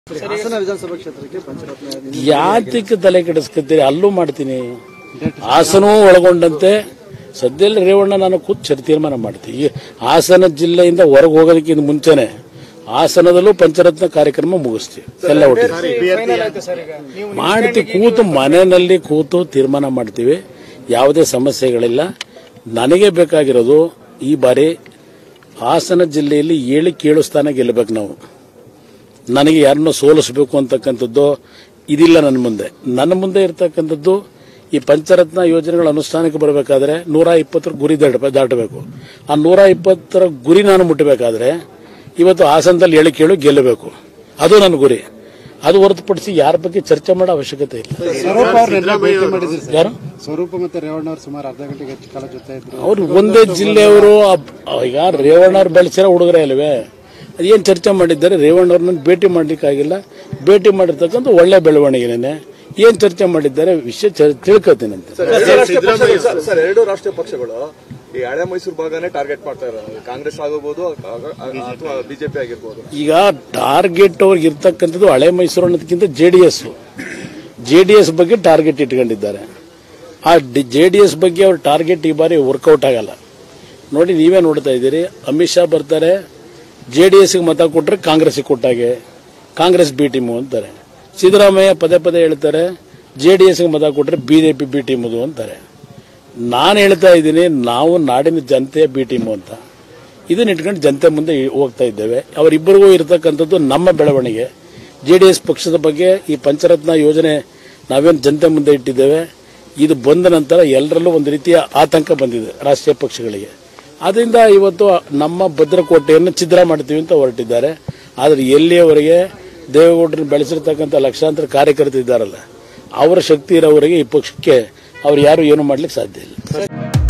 ಹಾಸನ ವಿಧಾನಸಭಾ ಕ್ಷೇತ್ರಕ್ಕೆ ಪಂಚರತ್ನ ಯಾತಕ್ಕೆ ತಲೆ ಕೆಡಿಸ್ಕೊತೀರಿ ಅಲ್ಲೂ ಮಾಡ್ತೀನಿ ಹಾಸನವೂ ಒಳಗೊಂಡಂತೆ ಸದ್ಯದಲ್ಲಿ ರೇವಣ್ಣ ನಾನು ಕೂತ್ ಚರ್ ತೀರ್ಮಾನ ಮಾಡ್ತೀನಿ ಈ ಹಾಸನ ಜಿಲ್ಲೆಯಿಂದ ಹೊರಗೆ ಹೋಗೋದಕ್ಕಿಂತ ಮುಂಚೆನೆ ಹಾಸನದಲ್ಲೂ ಪಂಚರತ್ನ ಕಾರ್ಯಕ್ರಮ ಮುಗಿಸ್ತೀವಿ ಎಲ್ಲ ಒಟ್ಟಿಗೆ ಮಾಡ್ತೀವಿ ಕೂತು ಮನೆಯಲ್ಲಿ ಕೂತು ತೀರ್ಮಾನ ಮಾಡ್ತೀವಿ ಯಾವುದೇ ಸಮಸ್ಯೆಗಳಿಲ್ಲ ನನಗೆ ಬೇಕಾಗಿರೋದು ಈ ಬಾರಿ ಹಾಸನ ಜಿಲ್ಲೆಯಲ್ಲಿ ಏಳು ಕೇಳು ಸ್ಥಾನ ಗೆಲ್ಲಬೇಕು ನಾವು ನನಗೆ ಯಾರನ್ನೋ ಸೋಲಿಸಬೇಕು ಅಂತಕ್ಕಂಥದ್ದು ಇದಿಲ್ಲ ನನ್ನ ಮುಂದೆ ನನ್ನ ಮುಂದೆ ಇರತಕ್ಕಂಥದ್ದು ಈ ಪಂಚರತ್ನ ಯೋಜನೆಗಳ ಅನುಷ್ಠಾನಕ್ಕೆ ಬರಬೇಕಾದ್ರೆ ನೂರ ಇಪ್ಪತ್ತರ ಗುರಿ ದಾಟ- ದಾಟಬೇಕು ಆ ನೂರ ಇಪ್ಪತ್ತರ ಗುರಿ ನಾನು ಮುಟ್ಟಬೇಕಾದ್ರೆ ಇವತ್ತು ಹಾಸನದಲ್ಲಿ ಹೇಳಿ ಕೇಳು ಗೆಲ್ಲಬೇಕು ಅದು ನನ್ನ ಗುರಿ ಅದು ಹೊರತುಪಡಿಸಿ ಯಾರ ಬಗ್ಗೆ ಚರ್ಚೆ ಮಾಡೋ ಅವಶ್ಯಕತೆ ಇಲ್ಲ ಸ್ವರೂಪ ಅವ್ರನ್ನೆಲ್ಲ ಭೇಟಿ ಮಾಡಿದ್ರಿ ಸರ್ ಯಾರು ಸ್ವರೂಪ ಮತ್ತೆ ರೇವಣ್ಣ ಅವರು ಸುಮಾರು ಅರ್ಧ ಗಂಟೆಗೆ ಹೆಚ್ಚು ಕಾಲ ಜೊತೆ ಇದ್ರು ಅವ್ರು ಒಂದೇ ಜಿಲ್ಲೆಯವರು ಅಬ್- ಈಗ ರೇವಣ್ಣವ್ರು ಬೆಳೆಸಿರೋ ಹುಡುಗರೇ ಅಲ್ವೇ ಅದೇನು ಚರ್ಚೆ ಮಾಡಿದ್ದಾರೆ ರೇವಣ್ಣವ್ರನ್ನ ಭೇಟಿ ಮಾಡ್ಲಿಕ್ಕಾಗಿಲ್ಲ ಭೇಟಿ ಮಾಡಿರ್ತಕ್ಕಂಥ ಒಳ್ಳೆ ಬೆಳವಣಿಗೆನೇ ಏನ್ ಚರ್ಚೆ ಮಾಡಿದ್ದಾರೆ ವಿಷಯ ಚರ್- ತಿಳ್ಕೊತೀನಂತೆ ಸರ್, ಸರ್ ಎರಡು ರಾಷ್ಟ್ರೀಯ ಪಕ್ಷಗಳು ಈ ಹಳೆ ಮೈಸೂರು ಭಾಗನೇ ಟಾರ್ಗೆಟ್ ಮಾಡ್ತಾ ಇರೋದು ಕಾಂಗ್ರೆಸ್ ಆಗಬಹುದು ಅಥವಾ ಬಿಜೆಪಿ ಆಗಿರ್ಬೋದು ಈಗ ಟಾರ್ಗೆಟ್ ಅವ್ರಿಗೆ ಇರ್ತಕ್ಕಂಥದ್ದು ಹಳೆ ಮೈಸೂರು ಅನ್ನೋದಕ್ಕಿಂತ J D S J D S ಬಗ್ಗೆ ಟಾರ್ಗೆಟ್ ಇಟ್ಕೊಂಡಿದ್ದಾರೆ ಆ ಜೆ ಡಿ ಎಸ್ ಬಗ್ಗೆ ಅವ್ರ ಟಾರ್ಗೆಟ್ ಈ ಬಾರಿ ವರ್ಕೌಟ್ ಆಗಲ್ಲ ನೋಡಿ ನೀವೇ ನೋಡ್ತಾ ಇದ್ದೀರಿ ಅಮಿತ್ ಶಾ ಬರ್ತಾರೆ ಜೆ ಡಿ ಎಸ್ಗೆ ಮತ ಕೊಟ್ಟರೆ ಕಾಂಗ್ರೆಸ್ಗೆ ಕೊಟ್ಟಾಗೆ ಕಾಂಗ್ರೆಸ್ ಬಿ ಟೀಮು ಅಂತಾರೆ ಸಿದ್ದರಾಮಯ್ಯ ಪದೇ ಪದೇ ಹೇಳ್ತಾರೆ ಜೆ ಡಿ ಎಸ್ಗೆ ಮತ ಕೊಟ್ಟರೆ ಬಿಜೆಪಿ ಬಿ ಟೀಮದು ಅಂತಾರೆ ನಾನು ಹೇಳ್ತಾ ಇದ್ದೀನಿ ನಾವು ನಾಡಿನ ಜನತೆಯ ಬಿ ಟೀಮು ಅಂತ ಇದನ್ನ ಇಟ್ಕೊಂಡು ಜನತೆ ಮುಂದೆ ಇ- ಹೋಗ್ತಾ ಇದ್ದೇವೆ ಅವರಿಬ್ಬರಿಗೂ ಇರತಕ್ಕಂಥದ್ದು ನಮ್ಮ ಬೆಳವಣಿಗೆ ಜೆ ಡಿ ಎಸ್ ಪಕ್ಷದ ಬಗ್ಗೆ ಈ ಪಂಚರತ್ನ ಯೋಜನೆ ನಾವೇನು ಜನತೆ ಮುಂದೆ ಇಟ್ಟಿದ್ದೇವೆ ಇದು ಬಂದ ನಂತರ ಎಲ್ಲರಲ್ಲೂ ಒಂದು ರೀತಿಯ ಆತಂಕ ಬಂದಿದೆ ರಾಷ್ಟ್ರೀಯ ಪಕ್ಷಗಳಿಗೆ ಅದರಿಂದ ಇವತ್ತು ನಮ್ಮ ಭದ್ರಕೋಟೆಯನ್ನು ಛಿದ್ರ ಮಾಡ್ತೀವಿ ಅಂತ ಹೊರಟಿದ್ದಾರೆ ಆದರೆ ಎಲ್ಲಿಯವರೆಗೆ ದೇವೇಗೌಡರನ್ನ ಬೆಳೆಸಿರ್ತಕ್ಕಂಥ ಲಕ್ಷಾಂತರ ಕಾರ್ಯಕರ್ತರು ಇದ್ದಾರಲ್ಲ ಅವರ ಶಕ್ತಿ ಇರೋವರೆಗೆ ಈ ಪಕ್ಷಕ್ಕೆ ಅವ್ರು ಯಾರು ಏನು ಮಾಡ್ಲಿಕ್ಕೆ ಸಾಧ್ಯ ಇಲ್ಲ